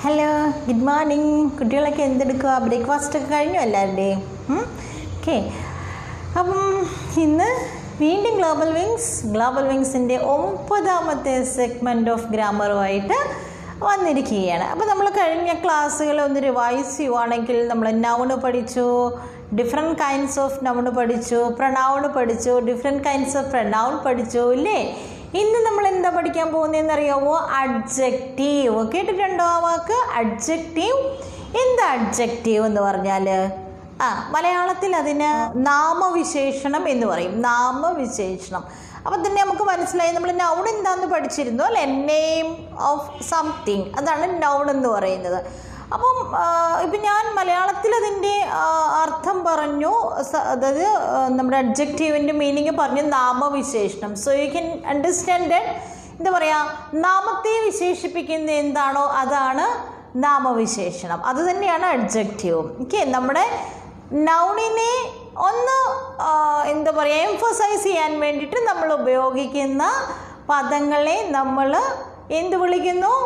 Hello good morning കുട്ടികളൊക്കെ എന്തെടുക്കുക breakfast ഒക്കെ കഴിഞ്ഞു എല്ലാവരുടെയും ഓക്കെ അപ്പം ഇന്ന് വീണ്ടും ഗ്ലോബൽ വിങ്സ് ഗ്ലോബൽ വിങ്സിൻ്റെ ഒമ്പതാമത്തെ സെഗ്മെൻറ്റ് ഓഫ് ഗ്രാമറുമായിട്ട് വന്നിരിക്കുകയാണ് അപ്പോൾ നമ്മൾ കഴിഞ്ഞ ക്ലാസ്സുകൾ ഒന്ന് റിവൈസ് ചെയ്യുവാണെങ്കിൽ നമ്മൾ നൗണ് പഠിച്ചു ഡിഫറെൻറ്റ് കൈൻഡ്സ് ഓഫ് നൗണ് പഠിച്ചു പ്രൊനൗൺ പഠിച്ചു ഡിഫറെൻറ്റ് കൈൻഡ്സ് ഓഫ് പ്രൊനൗൺ പഠിച്ചു ഇല്ലേ ഇന്ന് നമ്മൾ എന്താ പഠിക്കാൻ പോകുന്നതെന്ന് അറിയാമോ അഡ്ജക്റ്റീവ് കേട്ടിട്ടുണ്ടോ ആ വാക്ക് അഡ്ജക്റ്റീവ് എന്താ അഡ്ജക്റ്റീവ് എന്ന് പറഞ്ഞാൽ ആ മലയാളത്തിൽ അതിന് നാമവിശേഷണം എന്ന് പറയും നാമവിശേഷണം അപ്പം തന്നെ നമുക്ക് മനസ്സിലായി നമ്മൾ നൗൺ എന്താന്ന് പഠിച്ചിരുന്നു അല്ലെ നെയിം ഓഫ് സംതിങ് അതാണ് നൗൺ എന്ന് പറയുന്നത് അപ്പം ഇപ്പം ഞാൻ മലയാളത്തിൽ അതിൻ്റെ അർത്ഥം പറഞ്ഞു സ- അതായത് ആ, നമ്മുടെ അഡ്ജക്റ്റീവിൻ്റെ മീനിങ് പറഞ്ഞു നാമവിശേഷണം സോ യു ക്യാൻ അണ്ടർസ്റ്റാൻഡ് എന്താ പറയുക നാമത്തെ വിശേഷിപ്പിക്കുന്ന എന്താണോ അതാണ് നാമവിശേഷണം അത് തന്നെയാണ് അഡ്ജക്റ്റീവും ഓക്കെ നമ്മുടെ നൗണിനെ ഒന്ന് ആ, എന്താ പറയുക എംഫസൈസ് ചെയ്യാൻ വേണ്ടിയിട്ട് നമ്മൾ ഉപയോഗിക്കുന്ന പദങ്ങളെ നമ്മൾ എന്ത് വിളിക്കുന്നു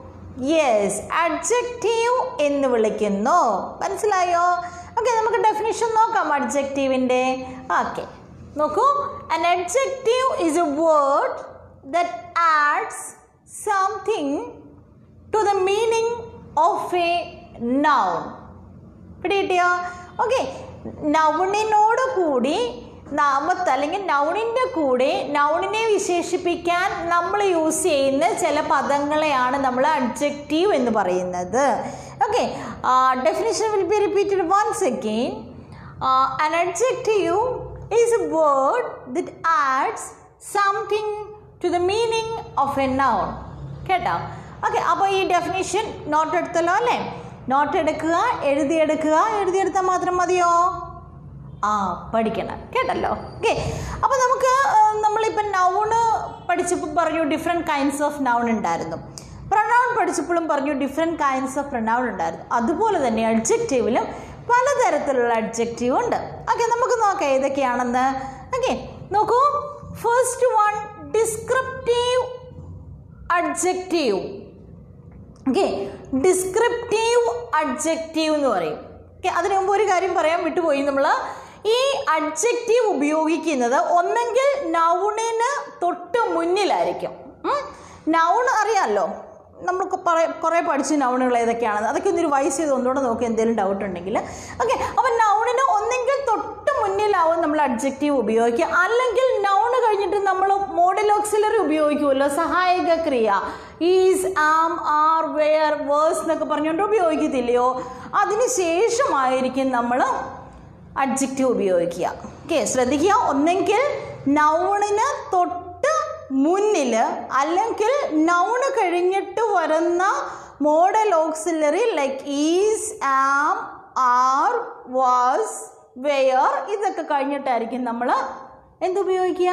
യെസ് അഡ്ജക്റ്റീവ് എന്ന് വിളിക്കുന്നു മനസ്സിലായോ ഓക്കെ നമുക്ക് ഡെഫിനിഷൻ നോക്കാം അഡ്ജക്റ്റീവിൻ്റെ ഓക്കെ നോക്കൂ an adjective is a word that adds something to the meaning of a noun പിടികിട്ടിയോ ഓക്കെ നൗണിനോട് കൂടി നാമത്ത് അല്ലെങ്കിൽ നൗണിൻ്റെ കൂടെ നൗണിനെ വിശേഷിപ്പിക്കാൻ നമ്മൾ യൂസ് ചെയ്യുന്ന ചില പദങ്ങളെയാണ് നമ്മൾ അഡ്ജക്റ്റീവ് എന്ന് പറയുന്നത് okay definition will be repeated once again an adjective is a word that adds something to the meaning of a noun കേട്ടോ ഓക്കെ അപ്പോൾ ഈ ഡെഫിനിഷൻ നോട്ട് എടുത്തല്ലോ അല്ലേ നോട്ട് എടുക്കുക എഴുതിയെടുക്കുക എഴുതിയെടുത്താൽ മാത്രം മതിയോ ആ പഠിക്കണം കേട്ടല്ലോ ഓക്കെ അപ്പോൾ നമുക്ക് ആ, നമ്മളിപ്പോൾ നൗണ് പഠിച്ചപ്പോൾ പറഞ്ഞു ഡിഫറെൻറ്റ് കൈൻഡ്സ് ഓഫ് നൗൺ ഉണ്ടായിരുന്നു പ്രൊനൗൺ പഠിച്ചപ്പോഴും പറഞ്ഞു ഡിഫറെൻറ്റ് കൈൻഡ്സ് ഓഫ് പ്രൊനൗൺ ഉണ്ടായിരുന്നു അതുപോലെ തന്നെ അഡ്ജക്റ്റീവിലും പലതരത്തിലുള്ള അഡ്ജക്റ്റീവ് ഉണ്ട് ഓക്കെ നമുക്ക് നോക്കാം ഏതൊക്കെയാണെന്ന് ഓക്കെ നോക്കൂ first one descriptive adjective okay descriptive adjective എന്ന് പറയും ഓക്കെ അതിനു മുമ്പ് ഒരു കാര്യം പറയാൻ വിട്ടുപോയി നമ്മൾ ഈ അഡ്ജക്റ്റീവ് ഉപയോഗിക്കുന്നത് ഒന്നെങ്കിൽ നൗണിന് തൊട്ട് മുന്നിലായിരിക്കും നൗൺ അറിയാമല്ലോ നമുക്ക് പറ കുറേ പഠിച്ച് നൗണുകൾ ഏതൊക്കെയാണെന്ന് അതൊക്കെ ഒന്ന് റിവൈസ് ചെയ്ത് ഒന്നുകൂടെ നോക്കി എന്തെങ്കിലും ഡൗട്ട് ഉണ്ടെങ്കിൽ ഓക്കെ അപ്പം നൗണിന് ഒന്നെങ്കിൽ തൊട്ട് മുന്നിലാവും നമ്മൾ അഡ്ജക്റ്റീവ് ഉപയോഗിക്കുക അല്ലെങ്കിൽ നൗണ് കഴിഞ്ഞിട്ട് നമ്മൾ മോഡൽ ഓക്സിലറി ഉപയോഗിക്കുമല്ലോ സഹായക ക്രിയ is am are were was എന്നൊക്കെ പറഞ്ഞുകൊണ്ട് ഉപയോഗിക്കത്തില്ലയോ അതിന് ശേഷമായിരിക്കും നമ്മൾ അഡ്ജക്റ്റീവ് ഉപയോഗിക്കുക ഓക്കെ ശ്രദ്ധിക്കുക ഒന്നെങ്കിൽ നൗണിന് തൊട്ട് മുന്നിൽ അല്ലെങ്കിൽ നൗണ് കഴിഞ്ഞിട്ട് വരുന്ന modal auxiliary like is am are was were ഇതൊക്കെ കഴിഞ്ഞിട്ടായിരിക്കും നമ്മൾ എന്തുപയോഗിക്കുക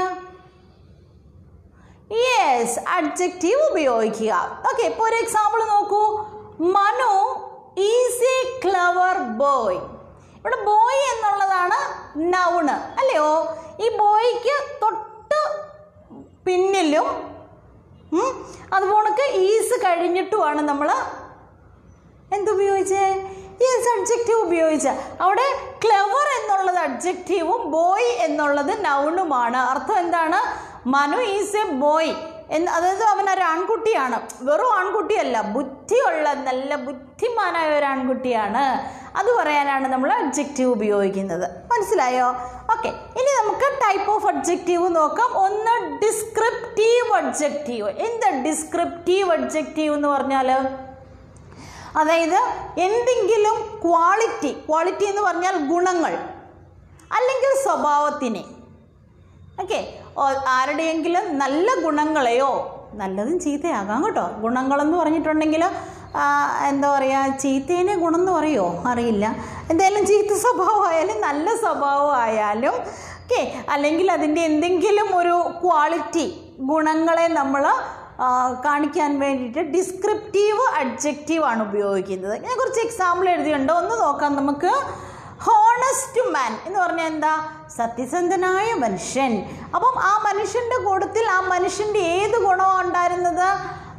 യെസ് അഡ്ജക്റ്റീവ് ഉപയോഗിക്കുക ഓക്കെ ഇപ്പോൾ ഒരു എക്സാമ്പിൾ നോക്കൂ Manu is a clever boy ഇവിടെ ബോയ് എന്നുള്ളതാണ് നൗണ് അല്ലയോ ഈ ബോയ്ക്ക് തൊട്ട് പിന്നിലും ഉം, അതുപോണക്ക് ഈസ് കഴിഞ്ഞിട്ടുമാണ് നമ്മൾ എന്തുപയോഗിച്ചേ യെസ് അഡ്ജക്റ്റീവ് ഉപയോഗിച്ച അവിടെ ക്ലെവർ എന്നുള്ളത് അഡ്ജക്റ്റീവും ബോയ് എന്നുള്ളത് നൗണുമാണ് അർത്ഥം എന്താണ് മനു ഈസ് എ ബോയ് എന്ന് അതായത് അവൻ ഒരു ആൺകുട്ടിയാണ് വെറും ആൺകുട്ടിയല്ല ബുദ്ധിയുള്ള നല്ല ബുദ്ധിമാനായ ഒരു ആൺകുട്ടിയാണ് അത് പറയാനാണ് നമ്മൾ അഡ്ജക്റ്റീവ് ഉപയോഗിക്കുന്നത് മനസ്സിലായോ ഓക്കെ ഇനി നമുക്ക് ടൈപ്പ് ഓഫ് അഡ്ജക്റ്റീവ് നോക്കാം ഒന്ന് ഡിസ്ക്രിപ്റ്റീവ് അഡ്ജക്റ്റീവ് എന്താ ഡിസ്ക്രിപ്റ്റീവ് അഡ്ജക്റ്റീവ് എന്ന് പറഞ്ഞാൽ അതായത് എന്തെങ്കിലും ക്വാളിറ്റി ക്വാളിറ്റി എന്ന് പറഞ്ഞാൽ ഗുണങ്ങൾ അല്ലെങ്കിൽ സ്വഭാവത്തിനെ ഓക്കെ ആരുടെയെങ്കിലും നല്ല ഗുണങ്ങളെയോ നല്ലതും ചീത്തയാകാം കേട്ടോ ഗുണങ്ങളെന്ന് പറഞ്ഞിട്ടുണ്ടെങ്കിൽ ആ, എന്താ പറയുക ചീത്തേനെ ഗുണം എന്ന് പറയുമോ അറിയില്ല എന്തായാലും ചീത്ത സ്വഭാവമായാലും നല്ല സ്വഭാവമായാലും ഓക്കെ അല്ലെങ്കിൽ അതിൻ്റെ എന്തെങ്കിലും ഒരു ക്വാളിറ്റി ഗുണങ്ങളെ നമ്മൾ ആ, കാണിക്കാൻ വേണ്ടിയിട്ട് ഡിസ്ക്രിപ്റ്റീവ് അഡ്ജക്റ്റീവ് ആണ് ഉപയോഗിക്കുന്നത് ഞാൻ കുറച്ച് എക്സാമ്പിൾ എഴുതിയുണ്ട് ഒന്ന് നോക്കാം നമുക്ക് ഹോണസ്റ്റ് മാൻ എന്ന് പറഞ്ഞാൽ എന്താ സത്യസന്ധനായ മനുഷ്യൻ അപ്പം ആ മനുഷ്യൻ്റെ കൂട്ടത്തിൽ ആ മനുഷ്യൻ്റെ ഏത് ഗുണമാണ് ഉണ്ടായിരുന്നത്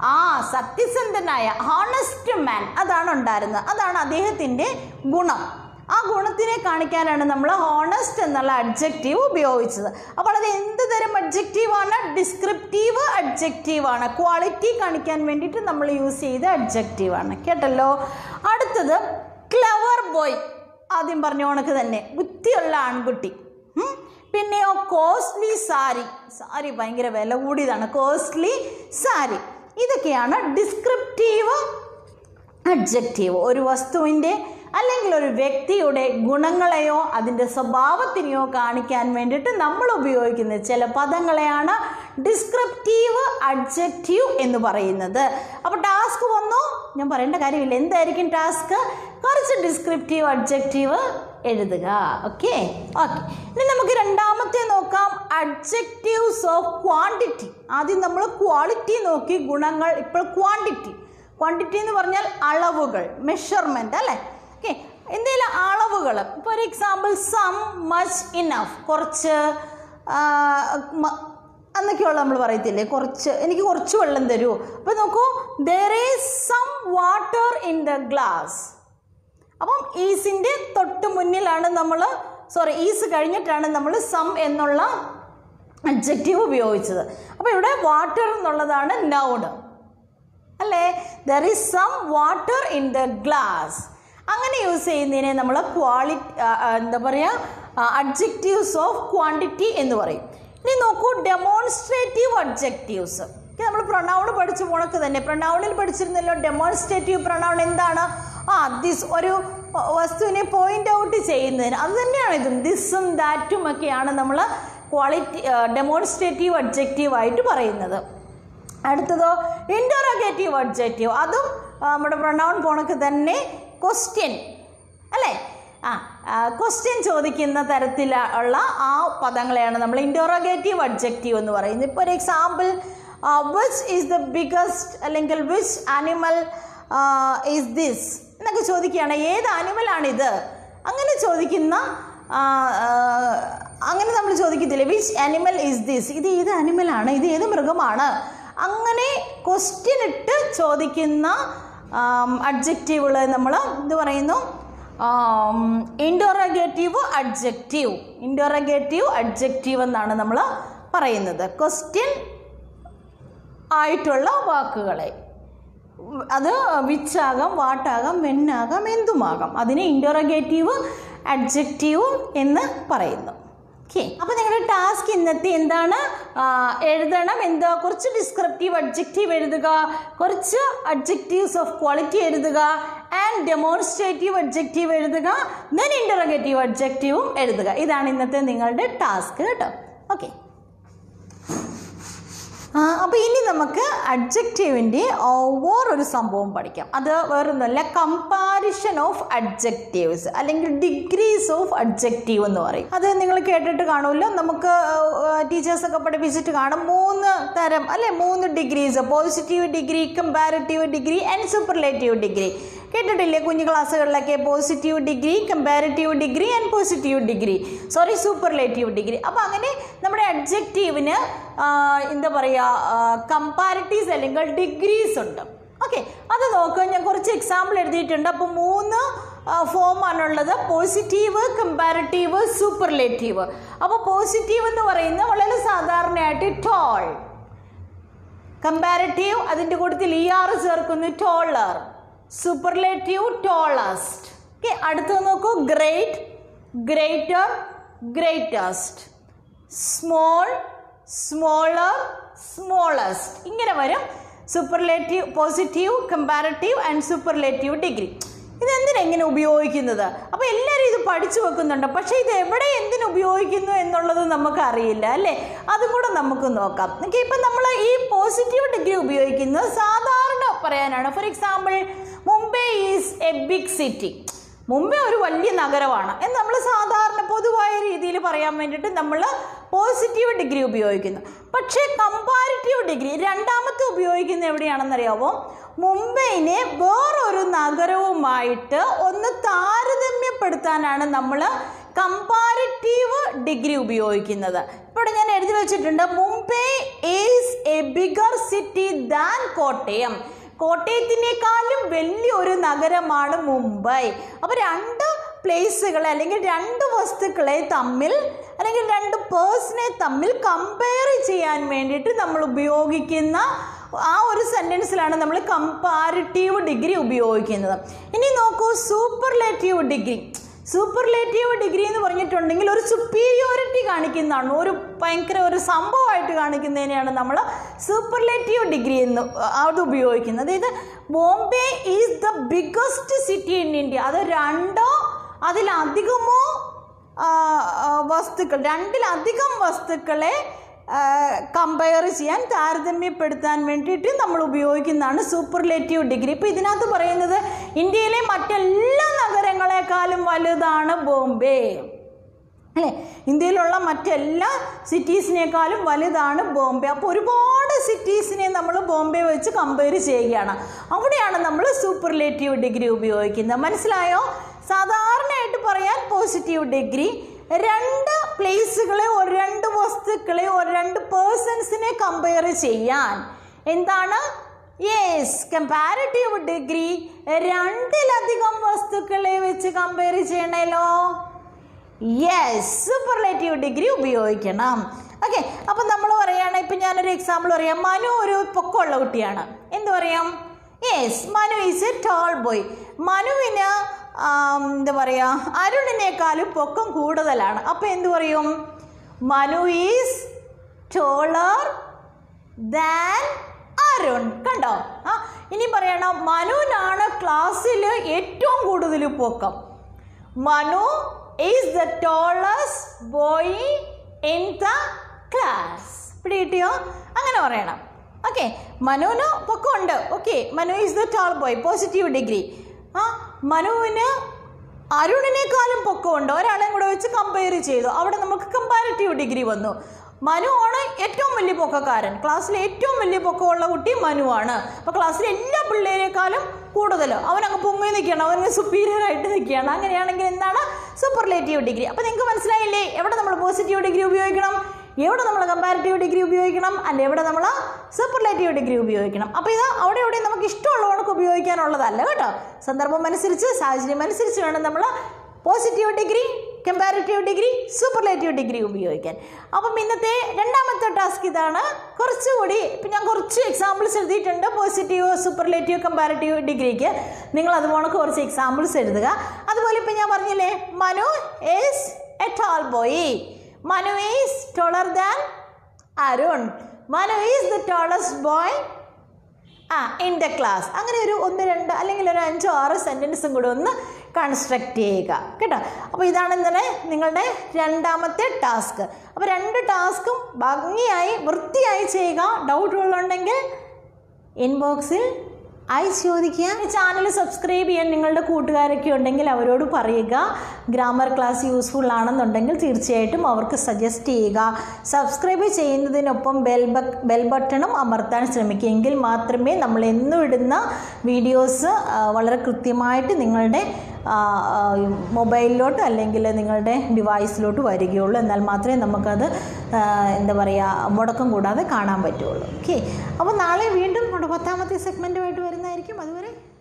ആ സത്യസന്ധനായ ഹോണസ്റ്റ് മാൻ അതാണ് ഉണ്ടായിരുന്നത് അതാണ് അദ്ദേഹത്തിൻ്റെ ഗുണം ആ ഗുണത്തിനെ കാണിക്കാനാണ് നമ്മൾ ഹോണസ്റ്റ് എന്നുള്ള അഡ്ജക്റ്റീവ് ഉപയോഗിച്ചത് അപ്പോൾ അത് എന്ത് തരം അഡ്ജക്റ്റീവാണ് ഡിസ്ക്രിപ്റ്റീവ് അഡ്ജക്റ്റീവാണ് ക്വാളിറ്റി കാണിക്കാൻ വേണ്ടിയിട്ട് നമ്മൾ യൂസ് ചെയ്ത അഡ്ജക്റ്റീവാണ് കേട്ടല്ലോ അടുത്തത് ക്ലവർ ബോയ് ആദ്യം പറഞ്ഞ കണക്ക് തന്നെ ബുദ്ധിയുള്ള ആൺകുട്ടി ഉം. പിന്നെയോ കോസ്റ്റ്ലി സാരി സാരി ഭയങ്കര വില കൂടിയതാണ് കോസ്റ്റ്ലി സാരി ഇതൊക്കെയാണ് ഡിസ്ക്രിപ്റ്റീവ് അഡ്ജക്റ്റീവ് ഒരു വസ്തുവിൻ്റെ അല്ലെങ്കിൽ ഒരു വ്യക്തിയുടെ ഗുണങ്ങളെയോ അതിൻ്റെ സ്വഭാവത്തിനെയോ കാണിക്കാൻ വേണ്ടിയിട്ട് നമ്മൾ ഉപയോഗിക്കുന്ന ചില പദങ്ങളെയാണ് ഡിസ്ക്രിപ്റ്റീവ് അഡ്ജക്റ്റീവ് എന്ന് പറയുന്നത് അപ്പോൾ ടാസ്ക് വന്നു ഞാൻ പറയേണ്ട കാര്യമില്ല എന്തായിരിക്കും ടാസ്ക് കുറച്ച് ഡിസ്ക്രിപ്റ്റീവ് അഡ്ജക്റ്റീവ് എഴുതുക ഓക്കെ ഓക്കെ ഇനി നമുക്ക് രണ്ടാമത്തെ നോക്കാം അഡ്ജക്റ്റീവ്സ് ഓഫ് ക്വാണ്ടിറ്റി ആദ്യം നമ്മൾ ക്വാളിറ്റി നോക്കി ഗുണങ്ങൾ ഇപ്പോൾ ക്വാണ്ടിറ്റി ക്വാണ്ടിറ്റി എന്ന് പറഞ്ഞാൽ അളവുകൾ മെഷർമെൻ്റ് അല്ലേ ഓക്കെ എന്തെങ്കിലും അളവുകൾ for example some much enough കുറച്ച് ആ, മ- എന്നൊക്കെയുള്ള നമ്മൾ പറയത്തില്ലേ കുറച്ച് എനിക്ക് കുറച്ച് വെള്ളം തരൂ അപ്പോൾ നോക്കൂ there is some water in the glass അപ്പം ഈസിൻ്റെ തൊട്ട് മുന്നിലാണ് നമ്മൾ സോറി ഈസ് കഴിഞ്ഞിട്ടാണ് നമ്മൾ സം എന്നുള്ള അഡ്ജക്റ്റീവ് ഉപയോഗിച്ചത് അപ്പോൾ ഇവിടെ വാട്ടർ എന്നുള്ളതാണ് നൗഡ് അല്ലേ there is some water in the glass അങ്ങനെ യൂസ് ചെയ്യുന്നതിനെ നമ്മൾ ക്വാളിറ്റി എന്താ പറയുക അഡ്ജക്റ്റീവ്സ് ഓഫ് ക്വാണ്ടിറ്റി എന്ന് പറയും ഇനി നോക്കൂ ഡെമോൺസ്ട്രേറ്റീവ് അഡ്ജക്റ്റീവ്സ് നമ്മൾ പ്രൊണൗൺ പഠിച്ചു പോണക്ക് തന്നെ പ്രൊണൗണിൽ പഠിച്ചിരുന്നല്ലോ ഡെമോൺസ്ട്രേറ്റീവ് പ്രൊണൗൺ എന്താണ് ആ ദിസ് ഒരു വസ്തുവിനെ പോയിന്റ് ഔട്ട് ചെയ്യുന്നതിന് അത് തന്നെയാണ് ഇതും ദിസും ദാറ്റും ഒക്കെയാണ് നമ്മൾ ക്വാളിറ്റി ഡെമോൺസ്ട്രേറ്റീവ് അഡ്ജക്റ്റീവ് ആയിട്ട് പറയുന്നത് അടുത്തതോ ഇൻറ്ററോഗേറ്റീവ് അഡ്ജക്റ്റീവ് അതും ആ, നമ്മുടെ പ്രൊണൗൺ പോണക്ക് തന്നെ ക്വസ്റ്റ്യൻ അല്ലേ ആ ക്വസ്റ്റ്യൻ ചോദിക്കുന്ന തരത്തിലുള്ള ആ പദങ്ങളെയാണ് നമ്മൾ ഇൻറ്ററോഗേറ്റീവ് അഡ്ജക്റ്റീവ് എന്ന് പറയുന്നത് ഇപ്പോൾ ഒരു example which is the biggest അല്ലെങ്കിൽ വിച്ച് ആനിമൽ ഈസ് ദിസ് എന്നൊക്കെ ചോദിക്കുകയാണ് ഏത് ആനിമലാണിത് അങ്ങനെ ചോദിക്കുന്ന ആ, ആ, അങ്ങനെ നമ്മൾ ചോദിക്കത്തില്ലേ വിച്ച് ആനിമൽ ഈസ് ദിസ് ഇത് ഏത് ആനിമലാണ് ഇത് ഏത് മൃഗമാണ് അങ്ങനെ ക്വസ്റ്റ്യൻ ഇട്ട് ചോദിക്കുന്ന അഡ്ജക്റ്റീവുകൾ നമ്മൾ എന്ത് പറയുന്നു ഇൻഡോറഗേറ്റീവ് അഡ്ജക്റ്റീവ് ഇൻഡോറഗേറ്റീവ് അഡ്ജക്റ്റീവ് എന്നാണ് നമ്മൾ പറയുന്നത് ക്വസ്റ്റ്യൻ ആയിട്ടുള്ള വാക്കുകളെ അത് വിച്ചാകാം വാട്ടാകാം വെണ്ണാകാം എന്തുമാകാം അതിനെ ഇൻറ്റോറഗേറ്റീവ് അഡ്ജക്റ്റീവ് എന്ന് പറയുന്നു ഓക്കെ അപ്പോൾ നിങ്ങളുടെ ടാസ്ക് ഇന്നത്തെ എന്താണ് ആ, എഴുതണം എന്താ കുറച്ച് ഡിസ്ക്രിപ്റ്റീവ് അഡ്ജക്റ്റീവ് എഴുതുക കുറച്ച് അഡ്ജക്റ്റീവ്സ് ഓഫ് ക്വാളിറ്റി എഴുതുക ആൻഡ് ഡെമോൺസ്ട്രേറ്റീവ് അഡ്ജക്റ്റീവ് എഴുതുക ദെൻ ഇൻറ്ററഗേറ്റീവ് അഡ്ജക്റ്റീവും എഴുതുക ഇതാണ് ഇന്നത്തെ നിങ്ങളുടെ ടാസ്ക് കേട്ടോ ഓക്കെ അപ്പോൾ ഇനി നമുക്ക് അഡ്ജക്റ്റീവിൻ്റെ വേറൊരു സംഭവം പഠിക്കാം അത് വേറൊന്നുമല്ല കമ്പാരിഷൻ ഓഫ് അഡ്ജക്റ്റീവ്സ് അല്ലെങ്കിൽ ഡിഗ്രീസ് ഓഫ് അഡ്ജക്റ്റീവ് എന്ന് പറയും അത് നിങ്ങൾ കേട്ടിട്ട് കാണുമല്ലോ നമുക്ക് ടീച്ചേഴ്സൊക്കെ പഠിപ്പിച്ചിട്ട് കാണും മൂന്ന് തരം അല്ലെ മൂന്ന് degrees positive degree comparative degree and superlative degree കേട്ടിട്ടില്ലേ കുഞ്ഞു ക്ലാസ്സുകളിലൊക്കെ positive degree comparative degree and positive degree sorry superlative degree അപ്പോൾ അങ്ങനെ നമ്മുടെ അഡ്ജക്റ്റീവിന് എന്താ പറയുക കമ്പാരിറ്റീവ്സ് അല്ലെങ്കിൽ ഡിഗ്രീസ് ഉണ്ട് ഓക്കെ അത് നോക്കുക ഞാൻ കുറച്ച് എക്സാമ്പിൾ എഴുതിയിട്ടുണ്ട് അപ്പോൾ മൂന്ന് ഫോമാണുള്ളത് പോസിറ്റീവ് കമ്പാരിറ്റീവ് സൂപ്പർലേറ്റീവ് അപ്പോൾ പോസിറ്റീവ് എന്ന് പറയുന്നത് വളരെ സാധാരണയായിട്ട് ടോൾ കമ്പാരിറ്റീവ് അതിൻ്റെ കൂട്ടത്തിൽ ഇ ആർ ചേർക്കുന്നു ടോളർ സൂപ്പർലേറ്റീവ് ടോളസ്റ്റ് ഓക്കെ അടുത്ത് നോക്കൂ great greater greatest small smaller smallest ഇങ്ങനെ വരും superlative positive comparative and superlative degree ഇതെന്തിനാ ഇങ്ങനെ ഉപയോഗിക്കുന്നത് അപ്പോൾ എല്ലാവരും ഇത് പഠിച്ചു വെക്കുന്നുണ്ട് പക്ഷേ ഇത് എവിടെ എന്തിനു ഉപയോഗിക്കുന്നു എന്നുള്ളത് നമുക്ക് അറിയില്ല അല്ലേ അതും കൂടെ നമുക്ക് നോക്കാം ഓക്കെ ഇപ്പം നമ്മൾ ഈ പോസിറ്റീവ് ഡിഗ്രി ഉപയോഗിക്കുന്നത് സാധാരണ പറയാനാണ് for example Mumbai is a big city Mumbai ഒരു വലിയ നഗരമാണ് എന്ന് നമ്മൾ സാധാരണ പൊതുവായ രീതിയിൽ പറയാൻ വേണ്ടിയിട്ട് നമ്മൾ പോസിറ്റീവ് ഡിഗ്രി ഉപയോഗിക്കുന്നു പക്ഷേ കമ്പാരിറ്റീവ് ഡിഗ്രി രണ്ടാമത്തെ ഉപയോഗിക്കുന്നത് എവിടെയാണെന്നറിയാമോ മുംബൈനെ വേറൊരു നഗരവുമായിട്ട് ഒന്ന് താരതമ്യപ്പെടുത്താനാണ് നമ്മൾ കമ്പാരിറ്റീവ് ഡിഗ്രി ഉപയോഗിക്കുന്നത് ഇവിടെ ഞാൻ എഴുതി വെച്ചിട്ടുണ്ട് Mumbai is a bigger city than Kottayam കോട്ടയത്തിനേക്കാളും വലിയൊരു നഗരമാണ് മുംബൈ അപ്പോൾ രണ്ട് പ്ലേസുകളെ അല്ലെങ്കിൽ രണ്ട് വസ്തുക്കളെ തമ്മിൽ അല്ലെങ്കിൽ രണ്ട് പേഴ്സണെ തമ്മിൽ കമ്പയർ ചെയ്യാൻ വേണ്ടിയിട്ട് നമ്മൾ ഉപയോഗിക്കുന്ന ആ ഒരു സെൻറ്റൻസിലാണ് നമ്മൾ കമ്പാരിറ്റീവ് ഡിഗ്രി ഉപയോഗിക്കുന്നത് ഇനി നോക്കൂ സൂപ്പർലേറ്റീവ് ഡിഗ്രി സൂപ്പർലേറ്റീവ് ഡിഗ്രി എന്ന് പറഞ്ഞിട്ടുണ്ടെങ്കിൽ ഒരു സുപ്പീരിയോറിറ്റി കാണിക്കുന്നതാണ് ഒരു ഭയങ്കര ഒരു സംഭവമായിട്ട് കാണിക്കുന്നതിനെയാണ് നമ്മൾ സൂപ്പർലേറ്റീവ് ഡിഗ്രി എന്ന് അത് ഉപയോഗിക്കുന്നത് അതായത് Bombay is the biggest city in India അത് രണ്ടോ അതിലധികമോ ആ, ആ, വസ്തുക്കൾ രണ്ടിലധികം വസ്തുക്കളെ കമ്പയർ ചെയ്യാൻ താരതമ്യപ്പെടുത്താൻ വേണ്ടിയിട്ട് നമ്മൾ ഉപയോഗിക്കുന്നതാണ് സൂപ്പർലേറ്റീവ് ഡിഗ്രി ഇപ്പോൾ ഇതിനകത്ത് പറയുന്നത് ഇന്ത്യയിലെ മറ്റെല്ലാ നഗരങ്ങളെക്കാളും വലുതാണ് ബോംബെ അല്ലേ ഇന്ത്യയിലുള്ള മറ്റെല്ലാ സിറ്റീസിനേക്കാളും വലുതാണ് ബോംബെ അപ്പോൾ ഒരുപാട് സിറ്റീസിനെ നമ്മൾ ബോംബെ വെച്ച് കമ്പയർ ചെയ്യുകയാണ് അവിടെയാണ് നമ്മൾ സൂപ്പർലേറ്റീവ് ഡിഗ്രി ഉപയോഗിക്കുന്നത് മനസ്സിലായോ സാധാരണയായിട്ട് പറയാൻ പോസിറ്റീവ് ഡിഗ്രി രണ്ട് പ്ലേസുകളെ ഒരു രണ്ട് വസ്തുക്കളെ ഒരു രണ്ട് പേഴ്സൺസിനെ കമ്പയർ ചെയ്യാൻ എന്താണ് യെസ് കമ്പാരിറ്റീവ് ഡിഗ്രി രണ്ടിലധികം വസ്തുക്കളെ വെച്ച് കമ്പയർ ചെയ്യണല്ലോ യെസ് സൂപ്പർലേറ്റീവ് ഡിഗ്രി ഉപയോഗിക്കണം ഓക്കെ അപ്പം നമ്മൾ പറയുകയാണ് ഇപ്പം ഞാനൊരു എക്സാമ്പിൾ പറയാം മനു ഒരു പൊക്കമുള്ള കുട്ടിയാണ് എന്ത് പറയാം yes Manu is a tall boy മനുവിന് ആം, എന്താ പറയുക അരുണിനേക്കാളും പൊക്കം കൂടുതലാണ് അപ്പം എന്ത് പറയും Manu is taller than Arun കണ്ടോ ആ ഇനി പറയണം മനുവിനാണ് ക്ലാസ്സിൽ ഏറ്റവും കൂടുതൽ പൊക്കം Manu is the tallest boy in the class പിടി കിട്ടിയോ അങ്ങനെ പറയണം ഓക്കെ മനുവിന് പൊക്കമുണ്ട് okay Manu is the tall boy positive degree ആ മനുവിന് അരുണിനേക്കാളും പൊക്കമുണ്ട് ഒരാളെയും കൂടെ വെച്ച് കമ്പയർ ചെയ്തു അവിടെ നമുക്ക് കമ്പാരിറ്റീവ് ഡിഗ്രി വന്നു മനു ആണ് ഏറ്റവും വലിയ പൊക്കക്കാരൻ ക്ലാസ്സിലെ ഏറ്റവും വലിയ പൊക്കമുള്ള കുട്ടി മനു ആണ് അപ്പോൾ ക്ലാസ്സിലെ എല്ലാ പിള്ളേരെക്കാളും കൂടുതൽ അവനങ്ങ് പൊങ്ങി നിൽക്കുകയാണ് അവനങ്ങ് superior ആയിട്ട് നിൽക്കുകയാണ് അങ്ങനെയാണെങ്കിൽ എന്താണ് സൂപ്പർലേറ്റീവ് ഡിഗ്രി അപ്പോൾ നിങ്ങൾക്ക് മനസ്സിലായില്ലേ എവിടെ നമ്മൾ പോസിറ്റീവ് ഡിഗ്രി ഉപയോഗിക്കണം എവിടെ നമ്മൾ കമ്പാരിറ്റീവ് ഡിഗ്രി ഉപയോഗിക്കണം അല്ല എവിടെ നമ്മൾ സൂപ്പർലേറ്റീവ് ഡിഗ്രി ഉപയോഗിക്കണം അപ്പോൾ ഇത് അവിടെ ഇവിടെ നമുക്ക് ഇഷ്ടമുള്ള കണക്ക് ഉപയോഗിക്കാനുള്ളതല്ല കേട്ടോ സന്ദർഭം അനുസരിച്ച് സാഹചര്യം അനുസരിച്ച് വേണം നമ്മൾ positive degree comparative degree superlative degree ഉപയോഗിക്കാൻ അപ്പം ഇന്നത്തെ രണ്ടാമത്തെ ടാസ്ക് ഇതാണ് കുറച്ചുകൂടി ഇപ്പം ഞാൻ കുറച്ച് എക്സാമ്പിൾസ് എഴുതിയിട്ടുണ്ട് പോസിറ്റീവ് സൂപ്പർലേറ്റീവ് കമ്പാരിറ്റീവ് ഡിഗ്രിക്ക് നിങ്ങൾ അതുപോലെ കുറച്ച് എക്സാമ്പിൾസ് എഴുതുക അതുപോലെ ഇപ്പം ഞാൻ പറഞ്ഞില്ലേ Manu is a tall boy Manu is taller than Arun Manu is the tallest boy ah in the class അങ്ങനെ ഒരു ഒന്ന് രണ്ട് അല്ലെങ്കിൽ ഒരു അഞ്ചോ ആറ് സെൻറ്റൻസും കൂടെ ഒന്ന് കൺസ്ട്രക്റ്റ് ചെയ്യുക കേട്ടോ അപ്പോൾ ഇതാണ് ഇന്നലെ നിങ്ങളുടെ രണ്ടാമത്തെ ടാസ്ക് അപ്പോൾ രണ്ട് ടാസ്കും ഭംഗിയായി വൃത്തിയായി ചെയ്യുക ഡൗട്ടുകളുണ്ടെങ്കിൽ ഇൻബോക്സിൽ അയച്ച് ചോദിക്കുക ഈ ചാനൽ സബ്സ്ക്രൈബ് ചെയ്യാൻ നിങ്ങളുടെ കൂട്ടുകാരൊക്കെ ഉണ്ടെങ്കിൽ അവരോട് പറയുക ഗ്രാമർ ക്ലാസ് യൂസ്ഫുൾ ആണെന്നുണ്ടെങ്കിൽ തീർച്ചയായിട്ടും അവർക്ക് സജസ്റ്റ് ചെയ്യുക സബ്സ്ക്രൈബ് ചെയ്യുന്നതിനൊപ്പം ബെൽ ബ ബെൽ ബട്ടണും അമർത്താൻ ശ്രമിക്കുക എങ്കിൽ മാത്രമേ നമ്മൾ എന്നും ഇടുന്ന വീഡിയോസ് വളരെ കൃത്യമായിട്ട് നിങ്ങളുടെ ആ, ആ, മൊബൈലിലോട്ട് അല്ലെങ്കിൽ നിങ്ങളുടെ ഡിവൈസിലോട്ട് വരികയുള്ളൂ എന്നാൽ മാത്രമേ നമുക്കത് ആ, എന്താ പറയുക മുടക്കം കൂടാതെ കാണാൻ പറ്റുള്ളൂ ഓക്കെ അപ്പോൾ നാളെ വീണ്ടും നമ്മുടെ പത്താമത്തെ സെഗ്മെൻറ്റുമായിട്ട് വരുന്നതായിരിക്കും അതുവരെ